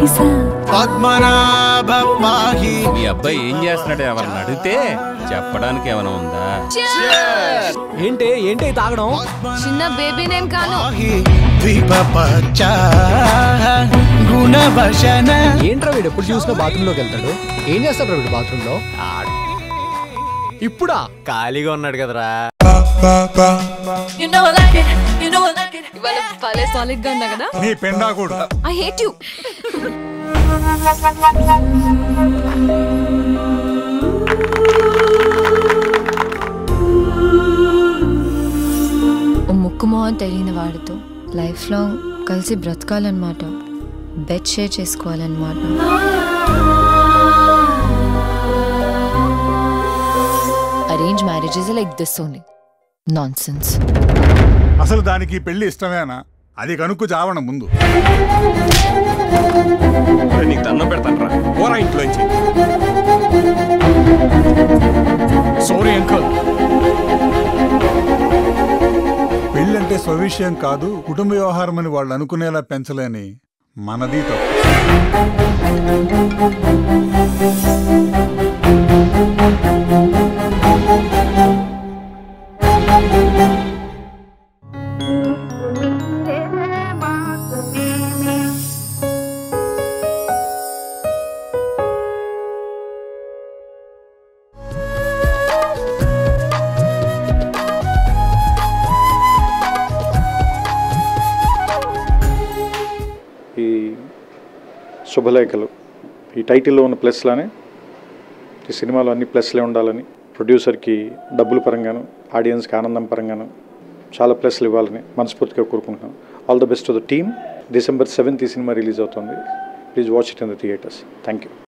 నిసా పద్మనాభం పాహి మీ అబ్బాయి ఏం చేస్తున్నాడు ఎవరిని అడిగితే చెప్పడానికి ఏమైనా ఉందా ఏంటి ఏంటి ఈ తాగడం చిన్న బేబీ నేమ్ కాను పాహి ద్వీపపచ్చ గుణవశన ఏంట్రా వీడు ఎప్పుడు చూసినా బాత్రూమ్ లోకి వెళ్తాడు ఏం చేస్తాడు వీడు బాత్రూమ్ లో ఇప్పుడా ఖాళీగా ఉన్నాడు కదరా You know I like it. You know I like it. ఇవాళ భలే సాలిడ్ గా ఉన్నా కదా నీ పెండాకుడు ఐ హేట్ యు ఓ ముక్కు మొహం తెలియని వాడితో లైఫ్ లాంగ్ కలిసి బ్రతకాలన్నమాట బెడ్ షేర్ చేసుకోవాలన్నమాట arrange marriages like this only nonsense అసలు దానికి ఈ పెళ్లి ఇష్టమేనా అది కనుక్కు చావణ ముందు నీకు దండం పెడతాను రా ఓరా ఇంట్లోంచి సారీ అంకుల్ పెళ్ళంటే స్వవిషయం కాదు కుటుంబ వ్యవహారం అని వాళ్ళు అనుకునేలా పెంచలేని మనది తప్పు ఈ శుభలేఖలు ఈ టైటిల్లో ఉన్న ప్లస్లానే ఈ సినిమాలో అన్ని ప్లస్లే ఉండాలని ప్రొడ్యూసర్కి డబ్బుల పరంగాను ఆడియన్స్కి ఆనందం పరంగాను చాలా ప్లస్లు ఇవ్వాలని మనస్ఫూర్తిగా కోరుకుంటున్నాం all the best to the team December seventh ఈ సినిమా రిలీజ్ అవుతుంది please watch it in the theatres thank you